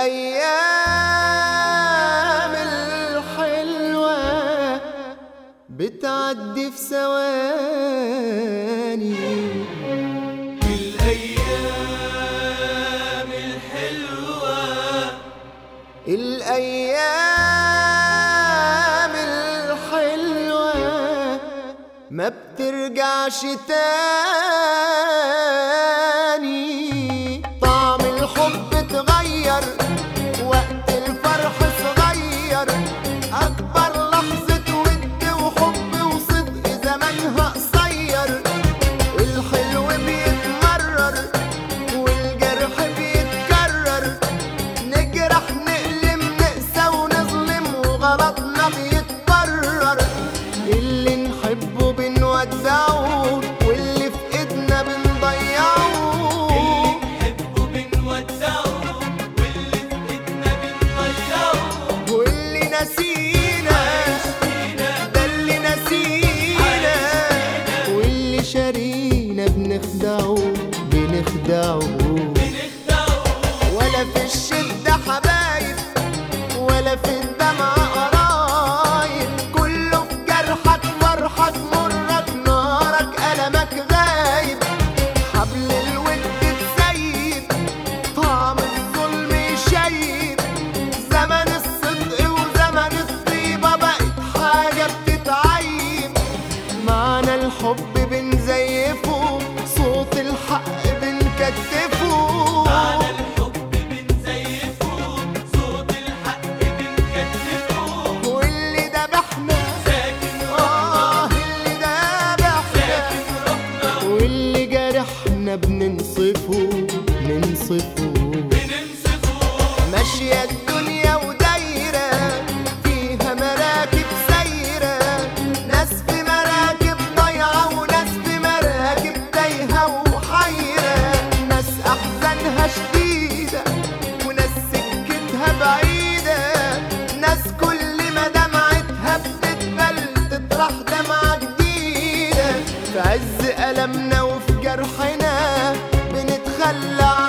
الأيام الحلوة بتعدي في ثواني الأيام الحلوة الأيام الحلوة ما بترجعش تاني طعم الحب اتغير وقت الفرح صغير أكبر لحظة ود وحب وصدق زمانها قصير الحلو بيتمرر والجرح بيتكرر نجرح نألم نقسى ونظلم وغلطنا بيتبرر اللي نحبه بنودعه واللي في ايدنا بنضيعه نحبه بنودعه واللي في ايدنا بنضيعه واللي نسينا ده اللي نسينا واللي شارينا بنخدعه بنخدعه بنخدعه ولا في الشدة حبايب ولا في الدمع قرايب كله في جرحك فرحك مرك نارك ألمك غايب حبل الود تسيب طعم الظلم يشيب زمن الصدق وزمن الطيبة بقت حاجة بتتعيب معنى الحب بنزيفه صوت الحق بنكتفه على الحب بنزيفه صوت الحق بنكتفه واللي ذبحنا ساكن آه اللي ذبحنا ساكن روحنا واللي جرحنا بننصفه ننصفه بننصفه ماشية الدنيا ودايرة فيها مراكب سايرة ناس في مراكب ضايعة وناس في مراكب تايهة وحيرة ناس أحزانها شديدة وناس سكتها بعيدة ناس كل ما دمعتها بتتبل تطرح دمعة جديدة في عز ألمنا وفي جرحنا بنتخلى